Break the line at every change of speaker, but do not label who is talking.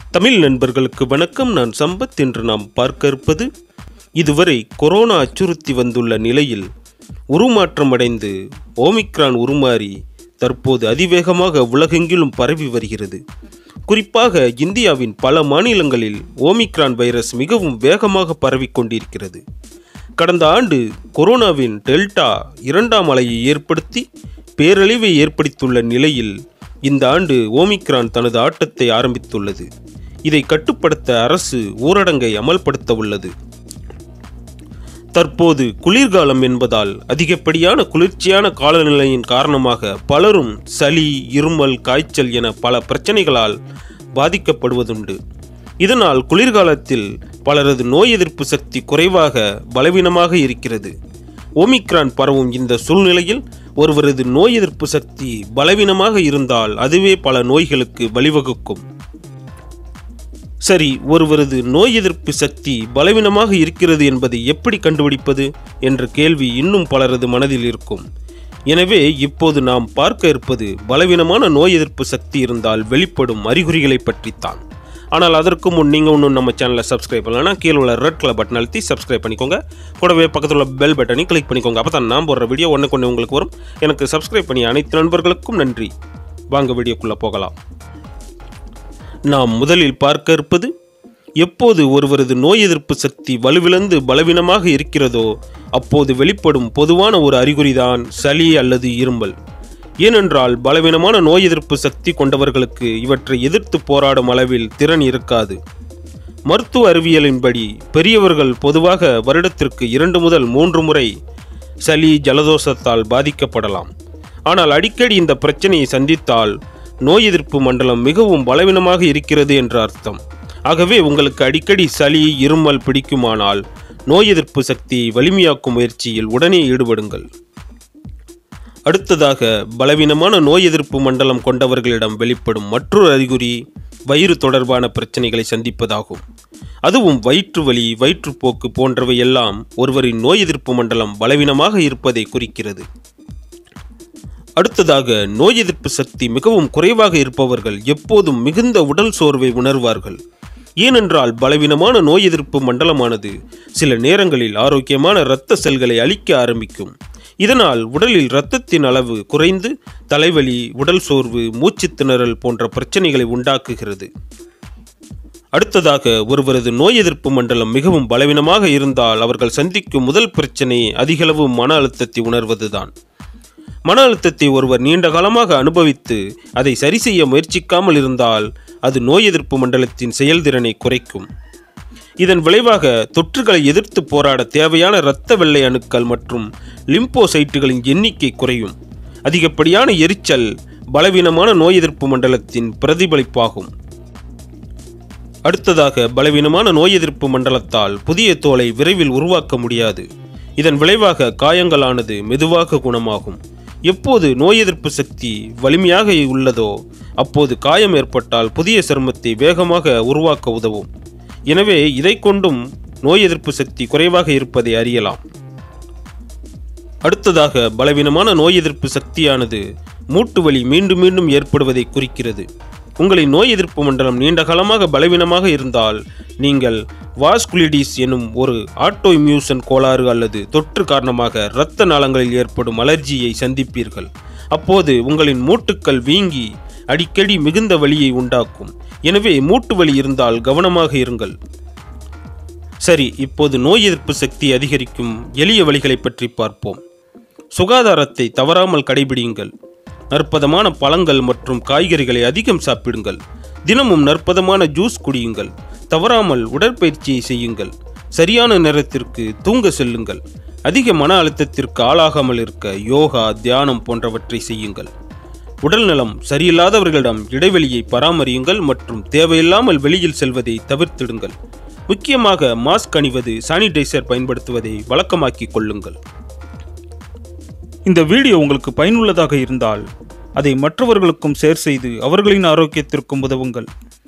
தமிழ் நண்பர்களுக்கு வணக்கம் நான் சம்பத் என்று நாம் பார்க்க இருப்பது இதுவரை கொரோனா அச்சுறுத்தி வந்துள்ள நிலையில் உருமாற்றமடைந்து ஓமிக்ரான் உருமாறி தற்போது அதிவேகமாக உலகெங்கிலும் பரவி வருகிறது குறிப்பாக இந்தியாவின் பல மாநிலங்களில் ஓமிக்ரான் வைரஸ் மிகவும் வேகமாக பரவிக் கொண்டிருக்கிறது கடந்த ஆண்டு கொரோனாவின் டெல்டா இரண்டாம் அலையை ஏற்படுத்தி பேரழிவை ஏற்படுத்தியுள்ள நிலையில் இந்த ஆண்டு ஓமிக்ரான் தனது ஆட்டத்தை ஆரம்பித்துள்ளது இதை கட்டுப்படுத்த அரசு ஊரடங்கை அமல்படுத்த உள்ளது தற்போது குளிர்காலம் என்பதால் அதிகப்படியான குளிர்ச்சியான காலநிலையின் காரணமாக பலரும் சளி இருமல் காய்ச்சல் என பல பிரச்சனைகளால் பாதிக்கப்படுவதுண்டு இதனால் குளிர்காலத்தில் பலரது நோய் எதிர்ப்பு சக்தி குறைவாக பலவீனமாக இருக்கிறது ஓமிக்ரான் பரவும் இந்த சூழ்நிலையில் ஒருவரது நோய் எதிர்ப்பு சக்தி பலவீனமாக இருந்தால் அதுவே பல நோய்களுக்கு வழிவகுக்கும் சரி ஒருவரது நோய் எதிர்ப்பு சக்தி பலவீனமாக இருக்கிறது என்பதை எப்படி கண்டுபிடிப்பது என்ற கேள்வி இன்னும் பலரது மனதில் இருக்கும் எனவே இப்போது நாம் பார்க்க இருப்பது பலவீனமான நோய் எதிர்ப்பு சக்தி இருந்தால் வெளிப்படும் அறிகுறிகளை பற்றித்தான் ஆனால் அதற்கு முன் நீங்கள் ஒன்றும் நம்ம சேனலை சப்ஸ்கிரைப் பண்ணலன்னா கீழே உள்ள ரெட் கலர் பட்டன் அழுத்தி சப்ஸ்கிரைப் பண்ணிக்கோங்க கூடவே பக்கத்தில் உள்ள பெல் பட்டனை கிளிக் பண்ணிக்கோங்க அப்போ தான் நான் போடுற வீடியோ ஒன்று கொண்டு உங்களுக்கு வரும் எனக்கு சப்ஸ்கிரைப் பண்ணி அனைத்து நண்பர்களுக்கும் நன்றி வாங்க வீடியோக்குள்ளே போகலாம் நாம் முதலில் பார்க்க இருப்பது எப்போது ஒருவரது நோய் எதிர்ப்பு சக்தி வலுவிழந்து பலவீனமாக இருக்கிறதோ அப்போது வெளிப்படும் பொதுவான ஒரு அறிகுறிதான் சளி அல்லது இருமல் ஏனென்றால் பலவீனமான நோய் எதிர்ப்பு சக்தி கொண்டவர்களுக்கு இவற்றை எதிர்த்து போராடும் அளவில் திறன் இருக்காது மருத்துவ அறிவியலின்படி பெரியவர்கள் பொதுவாக வருடத்திற்கு இரண்டு முதல் மூன்று முறை சளி ஜலதோஷத்தால் பாதிக்கப்படலாம் ஆனால் அடிக்கடி இந்த பிரச்சனையை சந்தித்தால் நோய் எதிர்ப்பு மண்டலம் மிகவும் பலவீனமாக இருக்கிறது என்ற அர்த்தம் ஆகவே உங்களுக்கு அடிக்கடி சளி இருமல் பிடிக்குமானால் நோய் எதிர்ப்பு சக்தியை வலிமையாக்கும் முயற்சியில் உடனே ஈடுபடுங்கள் அடுத்ததாக பலவீனமான நோய் எதிர்ப்பு மண்டலம் கொண்டவர்களிடம் வெளிப்படும் மற்றொரு அறிகுறி வயிறு தொடர்பான பிரச்சனைகளை சந்திப்பதாகும் அதுவும் வயிற்று வலி வயிற்றுப்போக்கு போன்றவை எல்லாம் ஒருவரின் நோய் எதிர்ப்பு மண்டலம் பலவீனமாக இருப்பதை குறிக்கிறது அடுத்ததாக நோய் எதிர்ப்பு சக்தி மிகவும் குறைவாக இருப்பவர்கள் எப்போதும் மிகுந்த உடல் சோர்வை உணர்வார்கள் ஏனென்றால் பலவீனமான நோய் எதிர்ப்பு மண்டலமானது சில நேரங்களில் ஆரோக்கியமான இரத்த செல்களை அழிக்க ஆரம்பிக்கும் இதனால் உடலில் இரத்தத்தின் அளவு குறைந்து தலைவலி உடல் சோர்வு மூச்சுத் திணறல் போன்ற பிரச்சனைகளை உண்டாக்குகிறது அடுத்ததாக ஒருவரது நோய் எதிர்ப்பு மண்டலம் மிகவும் பலவீனமாக இருந்தால் அவர்கள் சந்திக்கும் முதல் பிரச்சனை அதிகளவு மன அழுத்தத்தை உணர்வதுதான் மன அழுத்தத்தை ஒருவர் நீண்ட காலமாக அனுபவித்து அதை சரி செய்ய முயற்சிக்காமல் இருந்தால் அது நோய் எதிர்ப்பு மண்டலத்தின் செயல்திறனை குறைக்கும் இதன் விளைவாக தொற்றுகளை எதிர்த்து போராட தேவையான இரத்த வெள்ளை அணுக்கள் மற்றும் லிம்போசைட்டுகளின் எண்ணிக்கை குறையும் அதிகப்படியான எரிச்சல் பலவீனமான நோய் எதிர்ப்பு மண்டலத்தின் பிரதிபலிப்பாகும் அடுத்ததாக பலவீனமான நோய் எதிர்ப்பு மண்டலத்தால் புதிய தோலை விரைவில் உருவாக்க முடியாது இதன் விளைவாக காயங்களானது மெதுவாக குணமாகும் எப்போது நோய் எதிர்ப்பு சக்தி வலிமையாக உள்ளதோ அப்போது காயம் ஏற்பட்டால் புதிய சருமத்தை வேகமாக உருவாக்க உதவும் எனவே இதை கொண்டும் நோய் எதிர்ப்பு சக்தி குறைவாக இருப்பதை அறியலாம் அடுத்ததாக பலவீனமான நோய் எதிர்ப்பு சக்தியானது மூட்டு வலி மீண்டும் மீண்டும் ஏற்படுவதை குறிக்கிறது உங்களின் நோய் எதிர்ப்பு மண்டலம் நீண்ட காலமாக பலவீனமாக இருந்தால் நீங்கள் வாஸ்குலிடிஸ் எனும் ஒரு ஆட்டோ இம்யூசன் கோளாறு அல்லது தொற்று காரணமாக இரத்த நாளங்களில் ஏற்படும் அலர்ஜியை சந்திப்பீர்கள் அப்போது உங்களின் மூட்டுக்கள் வீங்கி அடிக்கடி மிகுந்த வலியை உண்டாக்கும் எனவே மூட்டு வலி இருந்தால் கவனமாக இருங்கள் சரி இப்போது நோய் எதிர்ப்பு சக்தி அதிகரிக்கும் எளிய வழிகளை பற்றி பார்ப்போம் சுகாதாரத்தை தவறாமல் கடைபிடியுங்கள் நற்பதமான பழங்கள் மற்றும் காய்கறிகளை அதிகம் சாப்பிடுங்கள் தினமும் நற்பதமான ஜூஸ் குடியுங்கள் தவறாமல் உடற்பயிற்சியை செய்யுங்கள் சரியான நேரத்திற்கு தூங்க செல்லுங்கள் அதிக மன அழுத்தத்திற்கு ஆளாகாமல் இருக்க யோகா தியானம் போன்றவற்றை செய்யுங்கள் உடல்நலம் சரியில்லாதவர்களிடம் இடைவெளியை பராமரியுங்கள் மற்றும் தேவையில்லாமல் வெளியில் செல்வதை தவிர்த்திடுங்கள் முக்கியமாக மாஸ்க் அணிவது சானிடைசர் பயன்படுத்துவதை வழக்கமாக்கிக் கொள்ளுங்கள்
இந்த வீடியோ உங்களுக்கு பயனுள்ளதாக இருந்தால் அதை மற்றவர்களுக்கும் ஷேர் செய்து அவர்களின் ஆரோக்கியத்திற்கும் உதவுங்கள்